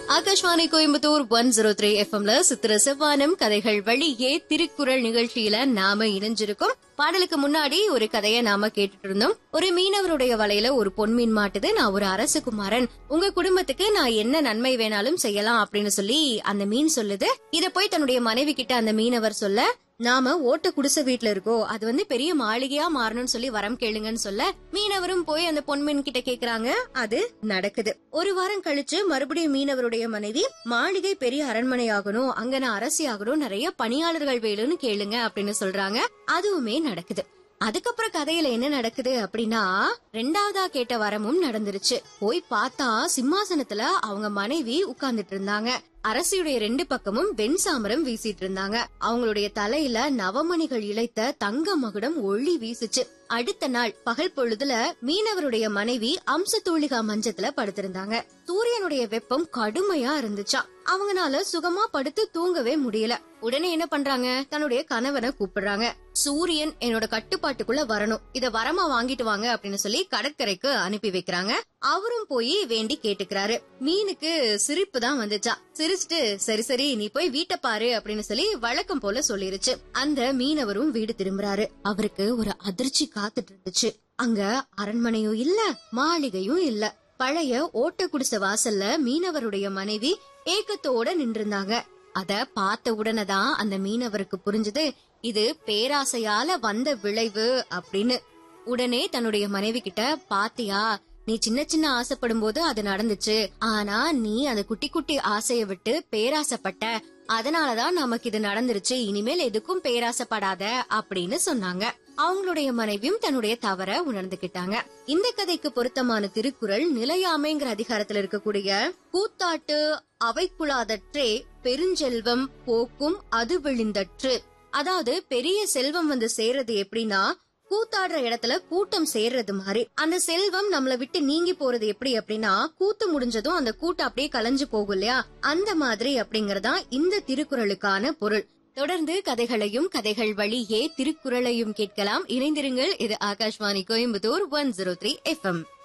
Akashvani Coimbatore one zero three எஃப்எம்ல சித்திர செவ்வானம் கதைகள் வழியே திருக்குறள் நிகழ்ச்சியில நாம இணைஞ்சிருக்கோம் பாடலுக்கு முன்னாடி ஒரு கதையை நாம கேட்டுட்டு இருந்தோம் ஒரு மீனவருடைய வலையில ஒரு பொன்மீன் மாட்டுது நான் ஒரு அரசகுமாரன் உங்க குடும்பத்துக்கு நான் என்ன நன்மை வேணாலும் செய்யலாம் அப்படின்னு சொல்லி அந்த மீன் சொல்லுது இத போய் தன்னுடைய மனைவி கிட்ட அந்த மீனவர் சொல்ல நாம ஓட்ட குடிசை வீட்ல இருக்கோம் அது வந்து பெரிய மாளிகையா மாறணும்னு சொல்லி வரம் கேளுங்கன்னு சொல்ல மீனவரும் போய் அந்த பொன்மீன் கிட்ட கேக்குறாங்க அது நடக்குது ஒரு வாரம் கழிச்சு மறுபடியும் மீனவருடைய மனைவி மாளிகை பெரிய அரண்மனை ஆகணும் அங்க நான் அரசி ஆகணும் நிறைய பணியாளர்கள் வேணும்னு கேளுங்க அப்படின்னு சொல்றாங்க அதுவுமே நடக்குது அதுக்கப்புறம் கதையில என்ன நடக்குது அப்படின்னா ரெண்டாவதா கேட்ட வரமும் நடந்துருச்சு போய் பார்த்தா சிம்மாசனத்துல அவங்க மனைவி உட்கார்ந்துட்டு இருந்தாங்க அரசியுடைய ரெண்டு பக்கமும் வெண் சாமரம் வீசிட்டு இருந்தாங்க அவங்களுடைய தலையில நவமணிகள் இழைத்த தங்க மகுடம் ஒளி வீசுச்சு அடுத்த நாள் பகல் பொழுதுல மீனவருடைய மனைவி அம்சத்தூளிகா மஞ்சத்துல படுத்திருந்தாங்க சூரியனுடைய வெப்பம் கடுமையா இருந்துச்சா அவங்கனால சுகமா படுத்து தூங்கவே முடியல உடனே என்ன பண்றாங்க தன்னுடைய கணவனை கூப்பிடுறாங்க சூரியன் என்னோட கட்டுப்பாட்டுக்குள்ள வரணும் இத வரமா வாங்கிட்டு வாங்க அப்படின்னு சொல்லி கடற்கரைக்கு அனுப்பி வைக்கிறாங்க அவரும் போய் வேண்டி கேட்டுக்கிறாரு மீனுக்கு சிரிப்பு தான் வந்துச்சா சிரிச்சுட்டு சரி சரி நீ போய் வீட்டை பாரு அப்படின்னு சொல்லி வழக்கம் போல சொல்லிருச்சு அந்த மீனவரும் வீடு திரும்புறாரு அவருக்கு ஒரு அதிர்ச்சி காத்துட்டு இருந்துச்சு அங்க அரண்மனையும் இல்ல மாளிகையும் இல்ல பழைய ஓட்ட குடிசை வாசல்ல மீனவருடைய மனைவி ஏக்கத்தோட நின்றிருந்தாங்க அத பார்த்த உடனே தான் அந்த மீனவருக்கு புரிஞ்சது இது பேராசையால வந்த விளைவு அப்படின்னு உடனே தன்னுடைய மனைவி கிட்ட பாத்தியா நீ சின்ன சின்ன ஆசைப்படும் போது அது நடந்துச்சு ஆனா நீ அந்த குட்டி குட்டி ஆசைய விட்டு பேராசைப்பட்ட அதனாலதான் நமக்கு இது நடந்துருச்சு இனிமேல் எதுக்கும் பேராசைப்படாத அப்படின்னு சொன்னாங்க அவங்களுடைய மனைவியும் தன்னுடைய தவற உணர்ந்துகிட்டாங்க இந்த கதைக்கு பொருத்தமான திருக்குறள் நிலையாமைங்கிற அதிகாரத்துல இருக்கக்கூடிய கூத்தாட்டு அவைக்குளாதற்றே பெருஞ்செல்வம் போக்கும் அது விழிந்தற்று அதாவது பெரிய செல்வம் வந்து சேர்றது எப்படின்னா கூத்தாடுற இடத்துல கூட்டம் சேர்றது மாதிரி அந்த செல்வம் நம்மள விட்டு நீங்கி போறது எப்படி அப்படின்னா கூத்து முடிஞ்சதும் அந்த கூட்டம் அப்படியே கலைஞ்சு போகும் இல்லையா அந்த மாதிரி அப்படிங்கறதா இந்த திருக்குறளுக்கான பொருள் தொடர்ந்து கதைகளையும் கதைகள் வழியே திருக்குறளையும் கேட்கலாம் இணைந்திருங்கள் இது Akashvani Coimbatore one zero three FM